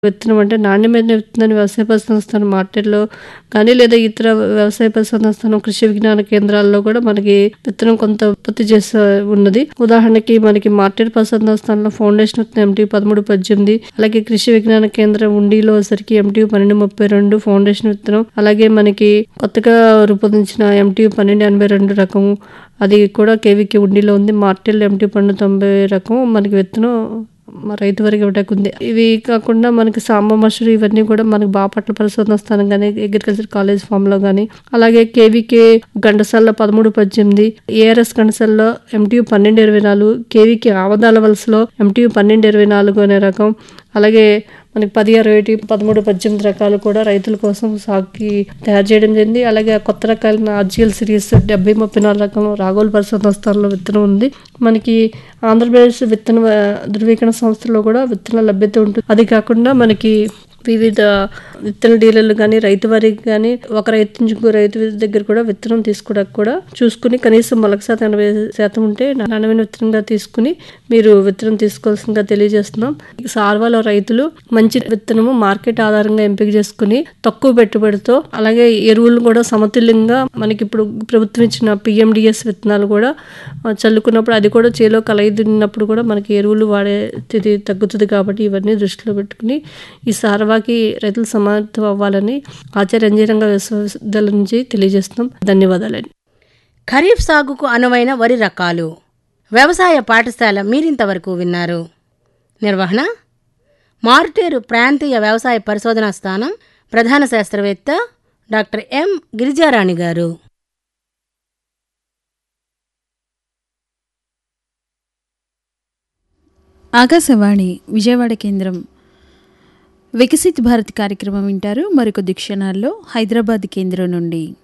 విత్తనం అంటే నాణ్యమైన విత్తనాన్ని వ్యవసాయ పరిశోధన స్థానం మార్కెట్‌లో కానీ లేదా ఇతర వ్యవసాయ పరిశోధన స్థానం కృషి విజ్ఞాన కేంద్రాల్లో కూడా మనకి విత్తనం కొంత ఉత్పత్తి చేసే ఉన్నది. ఉదాహరణకి మనకి మార్కెట్ పరిశోధన స్థానంలో ఫౌండేషన్ విత్తనం ఎంటీ 1318 అలాగే కృషి విజ్ఞాన కేంద్రం ఉండిలో సరికి ఎంటీ 1232 ఫౌండేషన్ విత్తనం అలాగే మనకి కొత్తగా రూపొందించిన ఎంటీ 1282 రకం అది కూడా కేవీకే ఉండిలో ఉంది. మార్టెల్ ఎంటీ 1290 రకం మనకి విత్తనం మా రైతు వారికి ఇవ్వడానికి ఉంది. ఇవి కాకుండా మనకి సాంబ మసూరి ఇవన్నీ కూడా మనకి బాపట్ల పరిశోధన స్థానం గాని, అగ్రికల్చర్ కాలేజ్ ఫామ్‌లో గాని, అలాగే కేవీకే ఘంటసాల 1318, ఏఆర్ఎస్ ఘంటసాలలో ఎంటీయు 1224, కేవీకే ఆమదాల వలసలో ఎంటీయు 1224 అనే రకం అలాగే మనకి 1061, 1318 రకాలు కూడా రైతుల కోసం సాగుకి తయారు చేయడం జరిగింది. అలాగే కొత్త రకాలైన ఆర్జీఎల్ సిరీస్ 7034 రకం రాఘోల్ పరిశోధన స్థానంలో విత్తనం ఉంది. మనకి ఆంధ్రప్రదేశ్ విత్తన ధృవీకరణ సంస్థలో కూడా విత్తనాల లభ్యత ఉంటుంది. అది కాకుండా మనకి వివిధ విత్తన డీలర్లు గాని, రైతు వారికి గాని ఒక రైతు నుంచి ఇంకో రైతు దగ్గర కూడా విత్తనం తీసుకోవడానికి కూడా చూసుకొని కనీసం మొలక శాతం 80% ఉంటే నాణ్యమైన విత్తనంగా తీసుకొని మీరు విత్తనం తీసుకోవాల్సిందిగా తెలియజేస్తున్నాం. సార్వాలో రైతులు మంచి విత్తనము మార్కెట్ ఆధారంగా ఎంపిక చేసుకొని తక్కువ పెట్టుబడితో అలాగే ఎరువులను కూడా సమతుల్యంగా మనకి ఇప్పుడు ప్రభుత్వం ఇచ్చిన పీఎండీఎస్ విత్తనాలు కూడా చల్లుకున్నప్పుడు అది కూడా చేలో కలయి దున్నినప్పుడు కూడా మనకి ఎరువులు వాడే స్థితి తగ్గుతుంది కాబట్టి ఇవన్నీ దృష్టిలో పెట్టుకొని ఈ సార్వాకి రైతులు సమానత్వం అవ్వాలని ఆచార్య ఇంజనీరింగ్ విశ్వవిద్యాలయం నుంచి తెలియజేస్తున్నాం. ధన్యవాదాలండి. ఖరీఫ్ సాగుకు అనువైన వరి రకాలు వ్యవసాయ పాఠశాల మీరింతవరకు విన్నారు. నిర్వహణ మారుటేరు ప్రాంతీయ వ్యవసాయ పరిశోధనా స్థానం ప్రధాన శాస్త్రవేత్త డాక్టర్ ఎం గిరిజారాణి గారు ఆకాశవాణి విజయవాడ కేంద్రం వికసిత్ భారత్ కార్యక్రమం వింటారు మరికొద్ది క్షణాల్లో హైదరాబాద్ కేంద్రం నుండి